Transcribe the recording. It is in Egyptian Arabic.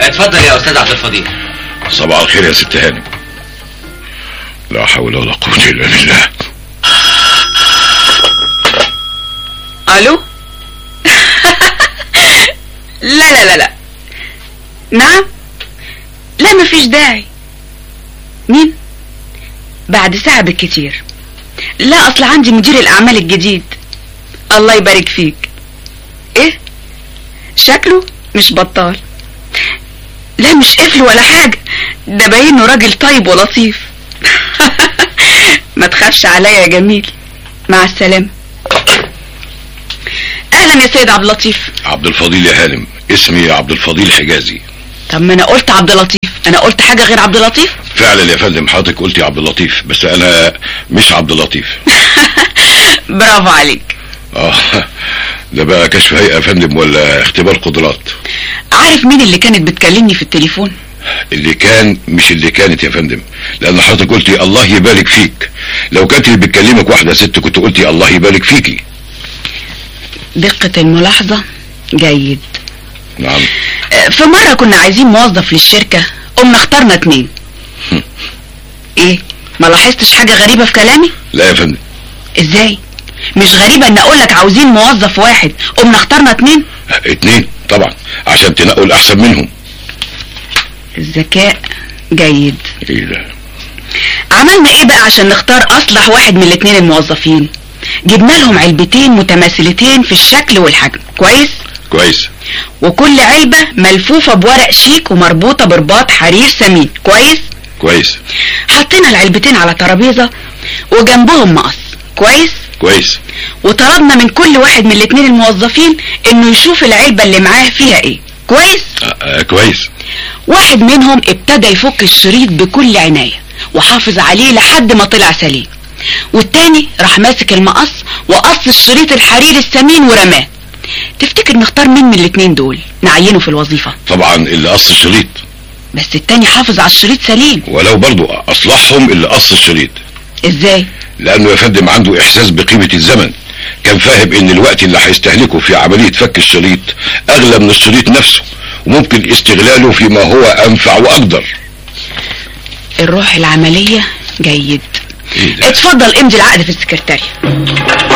اتفضل يا استاذ عبد الفضيل صباح الخير يا ست هانم لا حول ولا قوة إلا بالله الو لا لا لا لا نعم لا مفيش داعي مين بعد ساعة بالكتير لا اصل عندي مدير الاعمال الجديد الله يبارك فيك ايه شكله مش بطال لا مش قفل ولا حاجة ده باين انه راجل طيب ولطيف ما تخافش عليا يا جميل مع السلامة اهلا يا سيد عبد اللطيف عبد الفضيل يا هانم اسمي عبد الفضيل حجازي طب ما انا قلت عبد اللطيف انا قلت حاجة غير عبد اللطيف فعلا يا فندم حضرتك قلتي عبد اللطيف بس انا مش عبد اللطيف برافو عليك اه ده بقى كشف هيئة يا فندم ولا اختبار قدرات عارف مين اللي كانت بتكلمني في التليفون اللي كان مش اللي كانت يا فندم لان حضرتك قلتي الله يبارك فيك لو كانت اللي بتكلمك واحدة ست كنت قلتي الله يبارك فيكي دقة الملاحظة جيد نعم آه، في مرة كنا عايزين موظف للشركة قمنا اخترنا اتنين ايه ما لاحظتش حاجة غريبة في كلامي لا يا فندم ازاي مش غريبة ان اقولك عاوزين موظف واحد قمنا اخترنا اتنين اتنين طبعا عشان تنقوا الاحسن منهم الذكاء جيد ايه ده عملنا ايه بقى عشان نختار اصلح واحد من الاتنين الموظفين جبنا لهم علبتين متماثلتين في الشكل والحجم كويس كويس وكل علبة ملفوفة بورق شيك ومربوطة برباط حرير سمين كويس كويس حطينا العلبتين على ترابيزة وجنبهم مقص كويس كويس وطلبنا من كل واحد من الاتنين الموظفين انه يشوف العلبة اللي معاه فيها ايه كويس آه آه كويس واحد منهم ابتدى يفك الشريط بكل عناية وحافظ عليه لحد ما طلع سليم والتاني راح ماسك المقص وقص الشريط الحرير السمين ورماه تفتكر نختار مين من الاتنين دول نعينه في الوظيفة طبعا اللي قص الشريط بس التاني حافظ على الشريط سليم ولو برضو اصلحهم اللي قص الشريط ازاي لانه يا فندم عنده احساس بقيمة الزمن كان فاهم ان الوقت اللي هيستهلكه في عملية فك الشريط اغلى من الشريط نفسه وممكن استغلاله فيما هو انفع واقدر الروح العملية جيد ايه ده اتفضل امضي العقد في السكرتارية